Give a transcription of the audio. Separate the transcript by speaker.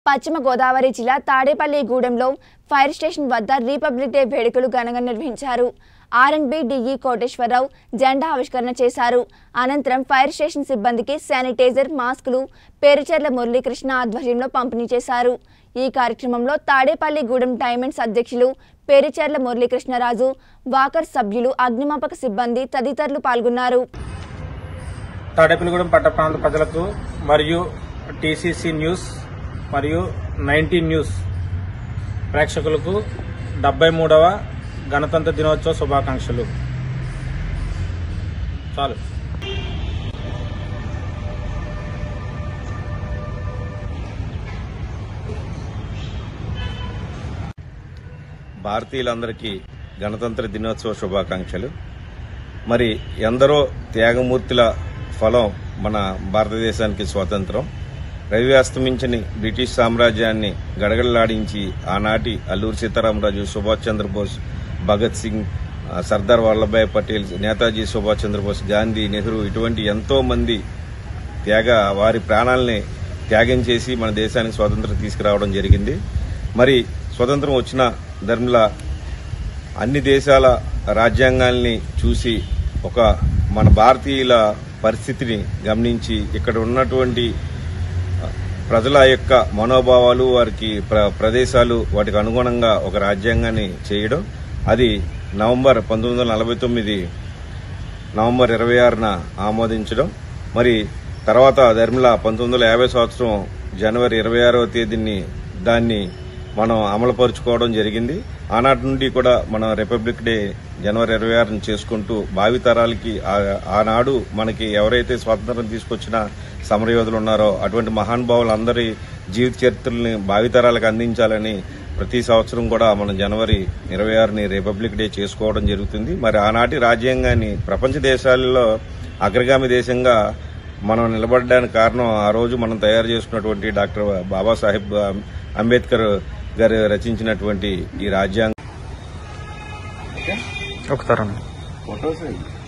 Speaker 1: పశ్చిమ గోదావరి జిల్లా తాడేపల్లిగూడెంలో ఫైర్ స్టేషన్ వద్ద రిపబ్లిక్ డే వేడుకలు ఘనంగా నిర్వహించారు ఆర్ఎండ్బి డిఈ కోటేశ్వరరావు జెండా ఆవిష్కరణ చేశారు అనంతరం ఫైర్ స్టేషన్ సిబ్బందికి శానిటైజర్ మాస్కులు పేరుచెర్ల మురళీకృష్ణ ఆధ్వర్యంలో పంపిణీ చేశారు ఈ కార్యక్రమంలో తాడేపల్లిగూడెం డైమండ్స్ అధ్యక్షులు పేరుచెర్ల మురళీకృష్ణరాజు వాకర్ సభ్యులు అగ్నిమాపక సిబ్బంది తదితరులు పాల్గొన్నారు
Speaker 2: తాడేపల్లిగూడెం పట్ట ప్రాంత ప్రజలకు మరియు టీసీసీ న్యూస్ మరియు నైన్టీ న్యూస్ ప్రేక్షకులకు డెబ్బై మూడవ గణతంత్ర దినోత్సవ శుభాకాంక్షలు చాలు
Speaker 3: భారతీయులందరికీ గణతంత్ర దినోత్సవ శుభాకాంక్షలు మరి ఎందరో త్యాగమూర్తుల ఫలం మన భారతదేశానికి స్వాతంత్రం రవి అస్తమించని బ్రిటిష్ సామ్రాజ్యాన్ని గడగడలాడించి ఆనాటి అల్లూరి సీతారామరాజు సుభాష్ చంద్రబోస్ భగత్ సింగ్ ఆ, సర్దార్ వల్లభాయ్ పటేల్ నేతాజీ సుభాష్ చంద్రబోస్ గాంధీ నెహ్రూ ఇటువంటి ఎంతో మంది త్యాగ వారి ప్రాణాలని త్యాగం చేసి మన దేశానికి స్వాతంత్రం తీసుకురావడం జరిగింది మరి స్వతంత్రం వచ్చిన ధర్మల అన్ని దేశాల రాజ్యాంగాల్ని చూసి ఒక మన భారతీయుల పరిస్థితిని గమనించి ఇక్కడ ఉన్నటువంటి ప్రజల యొక్క మనోభావాలు వారికి ప్ర- ప్రదేశాలు వాటికి అనుగుణంగా ఒక రాజ్యాంగాన్ని చేయడం అది నవంబర్ పంతొమ్మిది వందల నలభై తొమ్మిది నవంబర్ ఇరవై ఆరున ఆమోదించడం మరి తర్వాత ధర్మిల పంతొమ్మిది వందల యాభై సంవత్సరం జనవరి ఇరవై ఆరవ తేదీని దాన్ని మనం అమలుపరుచుకోవడం జరిగింది ఆనాటి నుండి కూడా మనం రిపబ్లిక్ డే జనవరి ఇరవై ఆరుని చేసుకుంటూ భావితరాలకి ఆ- ఆనాడు మనకి ఎవరైతే స్వాతంత్రం తీసుకొచ్చిన సమరయోధులు ఉన్నారో అటువంటి మహానుభావులందరి జీవిత చరిత్రల్ని భావితరాలకు అందించాలని ప్రతి సంవత్సరం కూడా మనం జనవరి ఇరవై ఆరుని రిపబ్లిక్ డే చేసుకోవడం జరుగుతుంది మరి ఆనాటి రాజ్యాంగాన్ని ప్రపంచ దేశాలలో అగ్రగామి దేశంగా మనం నిలబడడానికి కారణం ఆ రోజు మనం తయారు చేసుకున్నటువంటి డాక్టర్ బాబాసాహెబ్ అంబేద్కర్ గారు రచించినటువంటి ఈ రాజ్యాంగం
Speaker 2: ఒకసారి
Speaker 3: ఫోటోస్